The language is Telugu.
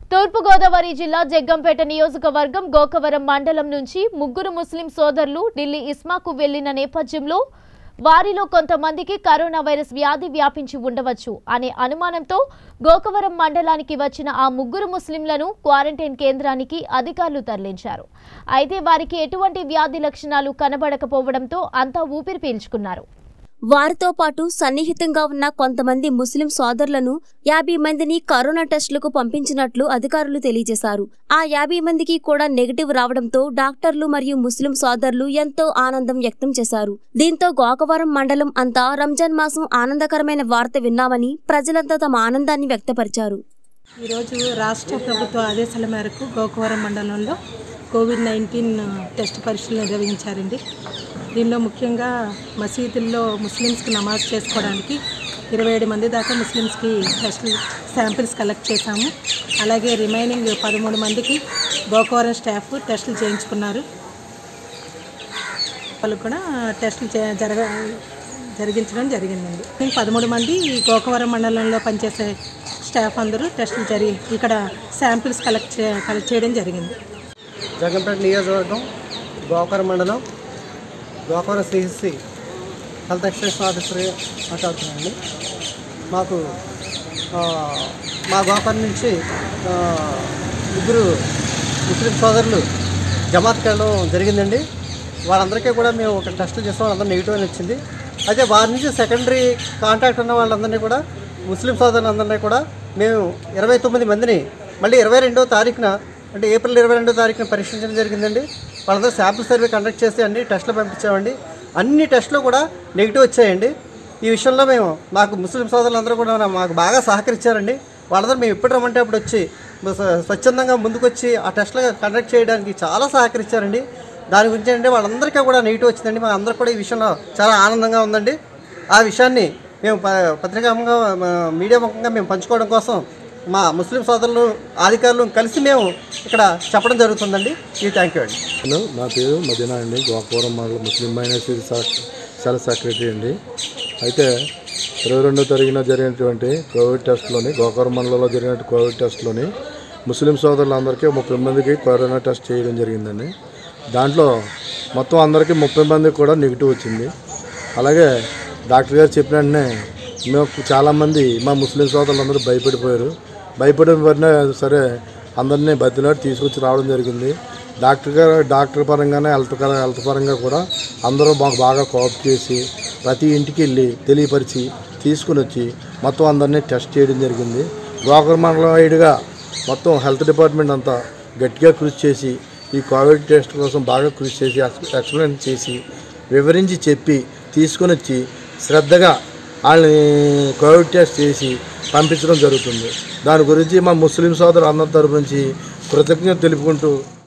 తూర్పుగోదావరి జిల్లా జగ్గంపేట నియోజకవర్గం గోకవరం మండలం నుంచి ముగ్గురు ముస్లిం సోదరులు ఢిల్లీ ఇస్మాకు వెళ్లిన నేపథ్యంలో వారిలో కొంతమందికి కరోనా వైరస్ వ్యాధి వ్యాపించి ఉండవచ్చు అనే అనుమానంతో గోకవరం మండలానికి వచ్చిన ఆ ముగ్గురు ముస్లింలను క్వారంటైన్ కేంద్రానికి అధికారులు తరలించారు అయితే వారికి ఎటువంటి వ్యాధి లక్షణాలు కనబడకపోవడంతో అంతా ఊపిరి పీల్చుకున్నారు వారితో పాటు సన్నిహితంగా ఉన్న కొంతమంది ముస్లిం సోదరులను యాభై మందిని కరోనా టెస్టులకు పంపించినట్లు అధికారులు తెలియజేశారు ఆ యాభై మందికి కూడా నెగిటివ్ రావడంతో డాక్టర్లు మరియు ముస్లిం సోదరులు ఎంతో ఆనందం వ్యక్తం చేశారు దీంతో గోకవరం మండలం అంతా రంజాన్ మాసం ఆనందకరమైన వార్త విన్నామని ప్రజలంతా తమ ఆనందాన్ని వ్యక్తపరిచారు ఈరోజు రాష్ట్ర ప్రభుత్వ ఆదేశాల మేరకు గోకవరం మండలంలో కోవిడ్ నైన్టీన్ టెస్ట్ పరీక్షలు నిర్వహించారండి దీనిలో ముఖ్యంగా మసీదుల్లో ముస్లిమ్స్కి నమాజ్ చేసుకోవడానికి ఇరవై ఏడు మంది దాకా ముస్లిమ్స్కి టెస్టులు శాంపిల్స్ కలెక్ట్ చేశాము అలాగే రిమైనింగ్ పదమూడు మందికి గోకవరం స్టాఫ్ టెస్టులు చేయించుకున్నారు వాళ్ళు కూడా టెస్టులు చే- జరగ జరిగించడం జరిగిందండి ఇంకా పదమూడు మంది ఈ గోకవరం మండలంలో పనిచేసే స్టాఫ్ అందరూ టెస్టులు జరిగి ఇక్కడ శాంపిల్స్ కలెక్ట్ చే కలెక్ట్ చేయడం జరిగింది జగంపేట నియోజకవర్గం గోకవరం మండలం Gokavaram CHC health extension officer మాట్లాడుతున్నానండి మాకు ఆ, మా గోకవరం నుంచి ఆ, ముగ్గురు ముస్లిం సోదరులు జమాత్కి వెళ్ళడం జరిగిందండి వాళ్ళందరికీ కూడా మేము ఒక టెస్టులు చేసాం వాళ్ళందరూ నెగిటివ్ అని వచ్చింది అయితే వారి నుంచి సెకండరీ కాంటాక్ట్ ఉన్న వాళ్ళందరినీ కూడా ముస్లిం సోదరులందరినీ కూడా మేము ఇరవై తొమ్మిది మందిని మళ్ళీ ఇరవై రెండో తారీఖున అంటే ఏప్రిల్ ఇరవై రెండో తారీఖున పరీక్షించడం జరిగిందండి వాళ్ళందరూ శాంపుల్ సర్వే కండక్ట్ చేసి అన్ని టెస్టులు పంపించామండి అన్ని టెస్టులు కూడా నెగిటివ్ వచ్చాయండి ఈ విషయంలో మేము మాకు ముస్లిం సోదరులందరూ కూడా నా- మాకు బాగా సహకరించారండి వాళ్ళందరూ మేము ఎప్పుడు రమ్మంటే అప్పుడు వచ్చి స్వ- స్వచ్ఛందంగా ముందుకొచ్చి ఆ టెస్టులు కండక్ట్ చేయడానికి చాలా సహకరించారండి దాని గురించి అంటే వాళ్ళందరికీ కూడా నెగిటివ్ వచ్చిందండి మా అందరికి కూడా ఈ విషయంలో చాలా ఆనందంగా ఉందండి ఆ విషయాన్ని మేము ప- పత్రికాముఖంగా మా మీడియా ముఖంగా మేము పంచుకోవడం కోసం మా ముస్లిం సోదరులు అధికారులు కలిసి మేము ఇక్కడ చెప్పడం జరుగుతుందండి ఇది థ్యాంక్ యూ అండి హలో నా పేరు మదీనా అండి గోకవరం మండలం ముస్లిం మైనార్టీ సెల్ సెక్రటరీ అండి అయితే ఇరవై రెండో తారీఖున జరిగినటువంటి కోవిడ్ టెస్ట్లోని గోకవరం మండలంలో జరిగిన కోవిడ్ టెస్ట్లోని ముస్లిం సోదరులందరికీ ముప్పై మందికి కరోనా టెస్ట్ చేయడం జరిగిందండి దాంట్లో మొత్తం అందరికీ ముప్పై మందికి కూడా నెగిటివ్ వచ్చింది అలాగే డాక్టర్ గారు చెప్పిన వెంటనే మేము చాలామంది మా ముస్లిం సోదరులందరూ భయపడిపోయారు భయపడిన సరే అందరినీ బతిలాడి తీసుకొచ్చి రావడం జరిగింది డాక్టర్ గారు డాక్టర్ పరంగానే హెల్త్ పర- హెల్త్ పరంగా కూడా అందరూ మాకు బాగా కోఆప్ చేసి ప్రతి ఇంటికి వెళ్ళి తెలియపరిచి తీసుకుని వచ్చి మొత్తం అందరినీ టెస్ట్ చేయడం జరిగింది గోకర్ మండలం వైడ్గా మొత్తం హెల్త్ డిపార్ట్మెంట్ అంతా గట్టిగా కృషి చేసి ఈ కోవిడ్ టెస్ట్ కోసం బాగా కృషి చేసి ఎక్స్- ఎక్స్ప్లెయిన్ చేసి వివరించి చెప్పి తీసుకొని వచ్చి శ్రద్ధగా వాళ్ళని కోవిడ్ టెస్ట్ చేసి పంపించడం జరుగుతుంది దాని గురించి మా ముస్లిం సోదరు అందరి తరపు నుంచి కృతజ్ఞత తెలుపుకుంటూ